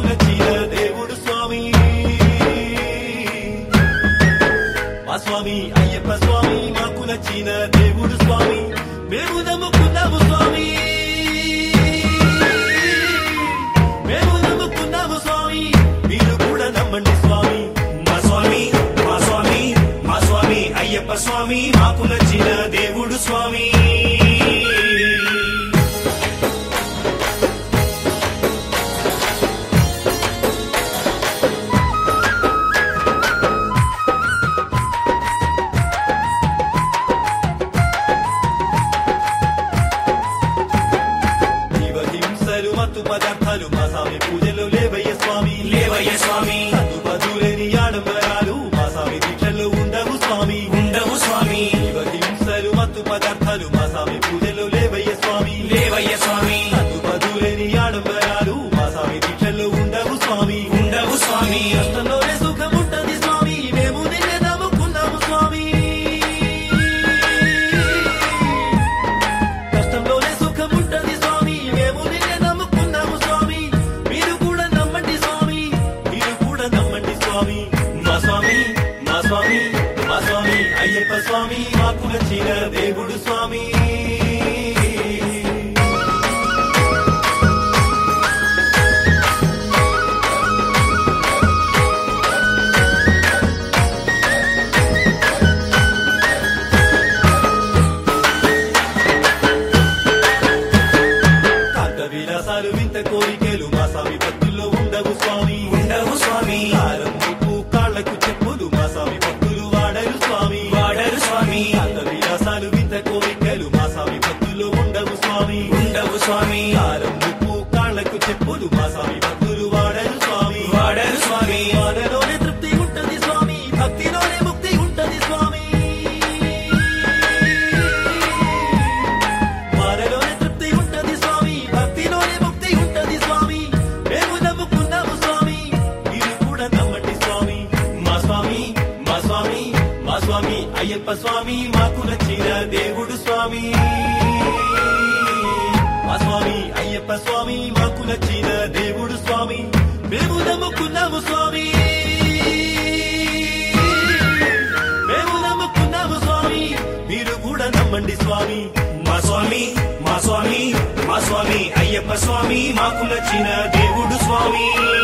మాకు నచ్చిన దేవుడు స్వామి మా స్వామి అయ్యప్ప స్వామి మాకు నచ్చిన దేవుడు స్వామి మేము నమ్ముకున్నాము స్వామి మేము నమ్ముకున్నాము స్వామి మీరు కూడా నమ్మండి స్వామి మా స్వామి మా స్వామి మా స్వామి అయ్యప్ప స్వామి మాకు నచ్చిన దేవుడు స్వామి జీవ హింసలు మత్తు పదార్థాలు మా స్వామి పూజలు లేవయ్య స్వామి లేవయ్య స్వామి అద్దు బదులేని ఆడంబరాలు మా స్వామి దీక్షల్లో ఉండవు స్వామి ఉండవు స్వామి జీవ హింసలు మత్తు పదార్థాలు మా స్వామి పూజలు లేవయ్య స్వామి లేవయ్య స్వామి అద్దు బదులేని ఆడంబరాలు మా స్వామి దీక్షల్లో ఉండవు స్వామి ఉండవు స్వామి కష్టంలోనే సుఖం ఉంటది స్వామి మేము నిన్నే నమ్ముకున్నాము స్వామి కష్టంలోనే సుఖం ఉంటది స్వామి మేము నిన్నే నమ్ముకున్నాము స్వామి మీరు కూడా నమ్మండి స్వామి మీరు కూడా నమ్మండి స్వామి మా స్వామి మా స్వామి మా స్వామి అయ్యప్ప స్వామి మాకు నచ్చిన దేవుడు స్వామి కాంత విలాసాలు వింత కోరికలు మా స్వామి భక్తుల్లో ఉండవు స్వామి ఉండవు స్వామి కాలం ఉప్పు కాళ్లకు చెప్పులు మా స్వామి భక్తులు వాడరు స్వామి వాడరు స్వామి కాంత విలాసాలు వింత కోరికలు మా స్వామి భక్తుల్లో ఉండవు స్వామి ఉండవు స్వామి కాలం ఉప్పు కాళ్లకు చెప్పులు మా స్వామి భక్తులు వాడరు స్వామి వాడరు స్వామి వాడలోనే తృప్తి ఉంటది స్వామి భక్తిలోనే ముక్తి ఉంటది స్వామి వాడలోనే తృప్తి ఉంటది స్వామి భక్తిలోనే ముక్తి ఉంటది స్వామి మేము నమ్ముకున్నాము స్వామి మీరు కూడా నమ్మండి స్వామి మా స్వామి మా స్వామి మా స్వామి అయ్యప్ప స్వామి మాకు నచ్చిన దేవుడు స్వామి మా స్వామి అయ్యప్ప స్వామి మాకు నచ్చిన దేవుడు స్వామి మేము నమ్ముకున్నాము స్వామి మేము నమ్ముకున్నాము స్వామి మీరు కూడా నమ్మండి స్వామి మా స్వామి మా స్వామి మా స్వామి అయ్యప్ప స్వామి మాకు నచ్చిన దేవుడు స్వామి